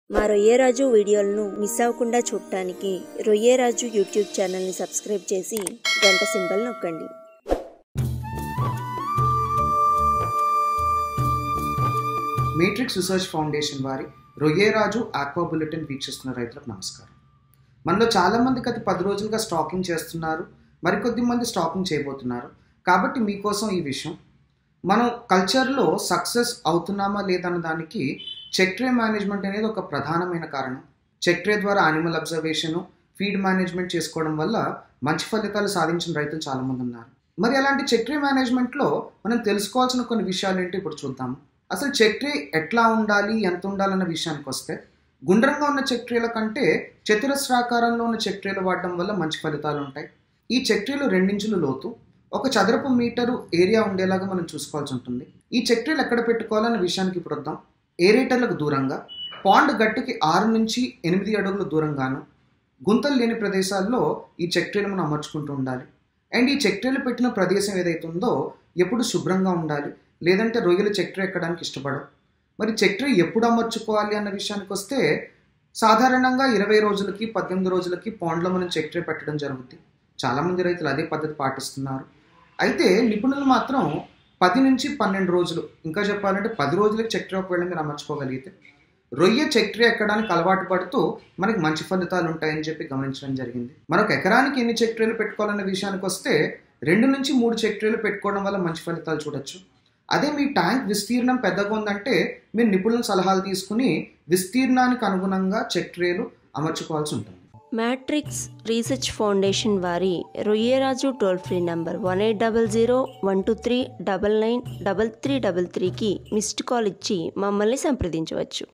మా రొయ్యరాజు వీడియోలను మిస్ అవ్వకుండా చూడటానికి రొయ్యరాజు యూట్యూబ్ ఛానల్ని సబ్స్క్రైబ్ చేసి గంట సింబల్ నొక్కండి మేట్రిక్స్ రీసెర్చ్ ఫౌండేషన్ వారి రొయ్యేరాజు ఆక్వా బులెటిన్ వీక్షిస్తున్న రైతులకు నమస్కారం మనలో చాలామంది గత పది రోజులుగా స్టాకింగ్ చేస్తున్నారు మరికొద్ది మంది స్టాకింగ్ చేయబోతున్నారు కాబట్టి మీకోసం ఈ విషయం మనం కల్చర్లో సక్సెస్ అవుతున్నామా లేదన్న దానికి చెక్ ట్రే మేనేజ్మెంట్ అనేది ఒక ప్రధానమైన కారణం చెక్ ట్రే ద్వారా యానిమల్ అబ్జర్వేషను ఫీడ్ మేనేజ్మెంట్ చేసుకోవడం వల్ల మంచి ఫలితాలు సాధించిన రైతులు చాలామంది ఉన్నారు మరి అలాంటి చెక్ ట్రే మేనేజ్మెంట్లో మనం తెలుసుకోవాల్సిన కొన్ని విషయాలు ఏంటి ఇప్పుడు చూద్దాము అసలు చెక్ ట్రే ఎట్లా ఉండాలి ఎంత ఉండాలన్న విషయానికి వస్తే గుండ్రంగా ఉన్న చెక్ ట్రేల కంటే చతురస్రాకారంలో ఉన్న చెక్ ట్రేలు వాడడం వల్ల మంచి ఫలితాలు ఉంటాయి ఈ చెక్ ట్రేలు రెండించులు లోతు ఒక చదరపు మీటరు ఏరియా ఉండేలాగా మనం చూసుకోవాల్సి ఉంటుంది ఈ చెక్ ట్రేలు ఎక్కడ పెట్టుకోవాలన్న విషయానికి ఇప్పుడు వద్దాం ఏరేటర్లకు దూరంగా పాండ్ గట్టుకి ఆరు నుంచి ఎనిమిది అడుగుల దూరంగాను గుంతలు లేని ప్రదేశాల్లో ఈ చెక్ ట్రేలు మనం అమర్చుకుంటూ ఉండాలి అండ్ ఈ చెక్ ట్రేలు పెట్టిన ప్రదేశం ఏదైతే ఉందో ఎప్పుడు శుభ్రంగా ఉండాలి లేదంటే రొయ్యలు చెక్ ట్రే ఎక్కడానికి ఇష్టపడవు మరి చెక్ ట్రే ఎప్పుడు అమర్చుకోవాలి అన్న విషయానికి వస్తే సాధారణంగా ఇరవై రోజులకి పద్దెనిమిది రోజులకి పాండ్లో మనం చెక్ ట్రే పెట్టడం జరుగుతుంది చాలామంది రైతులు అదే పద్ధతి పాటిస్తున్నారు అయితే నిపుణులు మాత్రం పది నుంచి పన్నెండు రోజులు ఇంకా చెప్పాలంటే పది రోజులకి చెక్ ట్రే ఒకవేళ మీరు అమర్చుకోగలిగితే రొయ్య చెక్ ట్రే ఎక్కడానికి అలవాటు పడుతూ మనకి మంచి ఫలితాలు ఉంటాయని చెప్పి గమనించడం జరిగింది మరొక ఎకరానికి ఎన్ని చెక్ ట్రేలు పెట్టుకోవాలన్న విషయానికి వస్తే రెండు నుంచి మూడు చెక్ ట్రేలు పెట్టుకోవడం వల్ల మంచి ఫలితాలు చూడొచ్చు అదే మీ ట్యాంక్ విస్తీర్ణం పెద్దగా ఉందంటే మీరు నిపుణుల సలహాలు తీసుకుని విస్తీర్ణానికి అనుగుణంగా చెక్ ట్రేలు అమర్చుకోవాల్సి ఉంటుంది మ్యాట్రిక్స్ రీసెర్చ్ ఫౌండేషన్ వారి Royyaraju toll free number one eight double zero one two three double nine double three double త్రీకి మిస్డ్ కాల్ ఇచ్చి మమ్మల్ని సంప్రదించవచ్చు